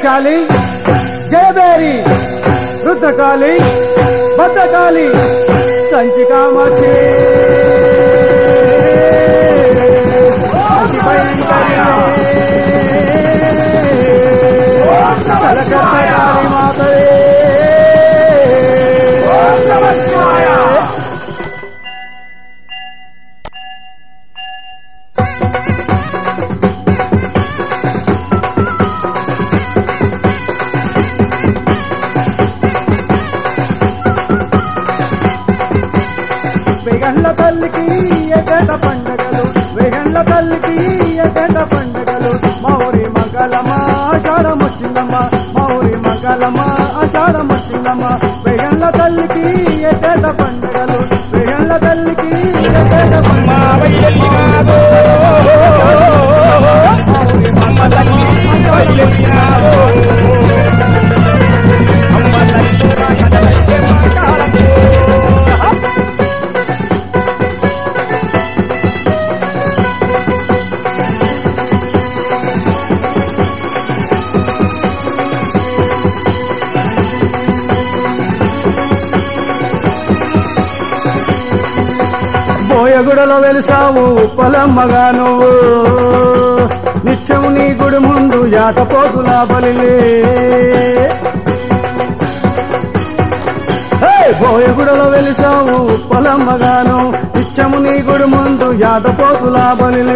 జయశాలి జయబేరి రుద్రకాళి భద్రకాళి కంచి కామాక్షి అతి భయంకరి కలకత్తారి మాతవే వేగండ్ల తల్లికి ఎగట పండగలు వేగండ్ల తల్లికి ఎగట పండగలు మౌరి మంగళమా ఆషాఢం వచ్చిందమ్మా మౌరి మంగళమా ఆషాఢం వచ్చిందమ్మా వేగండ్ల తల్లికి ఎగట పండగలు వేగండ్ల తల్లికి ఎగట బోయగుడలో వెలిసావు ఉప్పలమ్మగా నువ్వు నిత్యం నీ గుడి ముందు యాటపోతుల బలిలే హే! బోయగుడలో వెలిసావు ఉప్పలమ్మగాను నిత్యము నీ గుడి ముందు యాటపోతుల బలిలే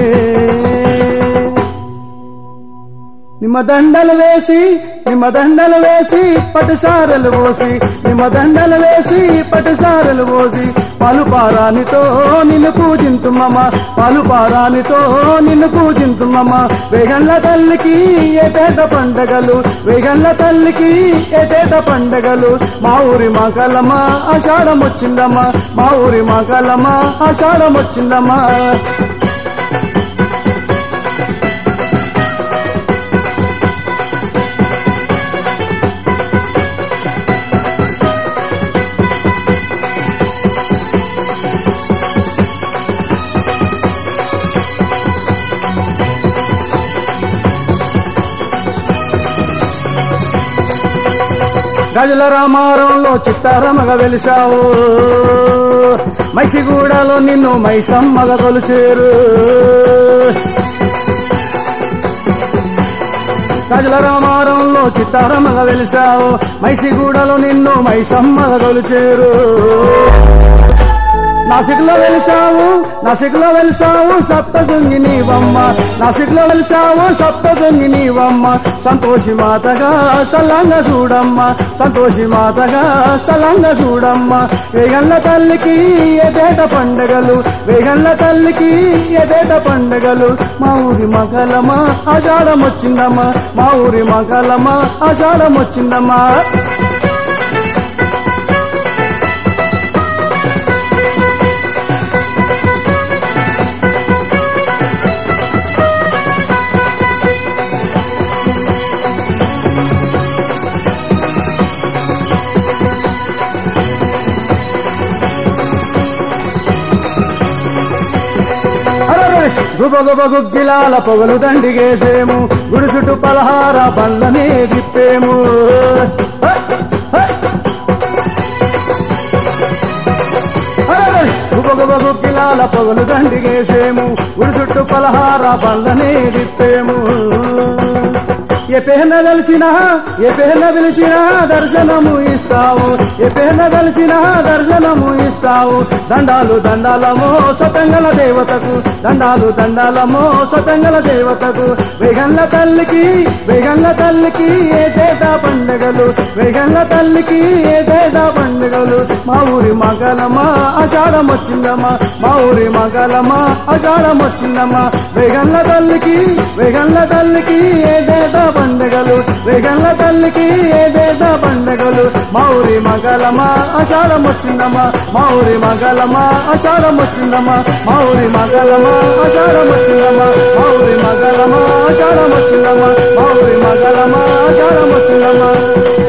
నిమ్మ దండలు వేసి నిమ్మ దండలు వేసి పట్టుసారలు పోసి నిమ్మ దండలు వేసి పట్టుసారలు పోసి పలుపారానితో నిన్ను పూజింతుమ్మమ్మ పలుపారానితో నిన్ను పూజింతుమ్మమ్మ వేగండ్ల తల్లికి ఏటేట పండగలు వేగండ్ల తల్లికి ఏటేట పండగలు మా ఊరి మాకలమ్మ ఆషాఢం వచ్చిందమ్మా మా ఊరి మాకలమ్మ ఆషాఢం వచ్చిందమ్మా గజల రామారంలో చిత్తారమగ వెలిసావు మైసిగూడలో నిన్ను మైసమ్మగ కొలుచేరు గజల రామారంలో చిత్తారమగ వెలిసావు మైసిగూడలో నిన్ను మైసమ్మగ కొలుచేరు నాసిక్లో వెలిసావు నాసిక్లో వెలిసావు సప్త దొంగి నీవమ్మ నాసిక్లో వెలిసావు సప్త దొంగి నీవమ్మ సంతోషి మాతగా సలంగా చూడమ్మ సంతోషి మాతగా సలంగా చూడమ్మ వేగండ్ల తల్లికి ఎదేట పండగలు వేగండ్ల తల్లికి ఎదేట పండగలు మా ఊరి మకలమా ఆషాఢం వచ్చిందమ్మా మా ఊరి మకలమా ఆషాఢం వచ్చిందమ్మా అరరే! గుబగుబ గుగ్గిలాల పొగలు దండిగేసేము గుడి చుట్టూ పలహార బండ్లనే తిప్పేము హ! హ! అరరే! గుబగుబ గుగ్గిలాల పొగలు దండిగేసేము గుడి చుట్టూ పలహార బండ్లనే తిప్పేము ఏ పేన దలిచినా ఏ పేన పిలిచినా దర్శనము ఇస్తావు ఏ పేన దలిచినా దర్శనము ఇస్తావు దండాలు దండాలమో సతంగల దేవతకు దండాలు దండాలమో సతంగల దేవతకు వేగంల తల్లికి వేగంల తల్లికి ఏటేటా పండుగలు వేగంల తల్లికి ఏటేటా పండుగలు మా ఊరి మగలమా ఆషాఢం వచ్చిందమ్మా మా ఊరి మగలమా ఆషాఢం వచ్చిందమ్మా వేగంల తల్లికి వేగంల తల్లికి ఏటేటా పండుగలు వేగంల తల్లికి ఏటేటా పండుగలు మా ఊరి మగలమా ఆషాఢం వచ్చిందమ్మా మా ఊరి మగలమా ఆషాఢం వచ్చిందమ్మా మా ఊరి మగలమా ఆషాఢం వచ్చిందమ్మా మా ఊరి మగలమా ఆషాఢం వచ్చిందమ్మా మా ఊరి మగలమా ఆషాఢం వచ్చిందమ్మా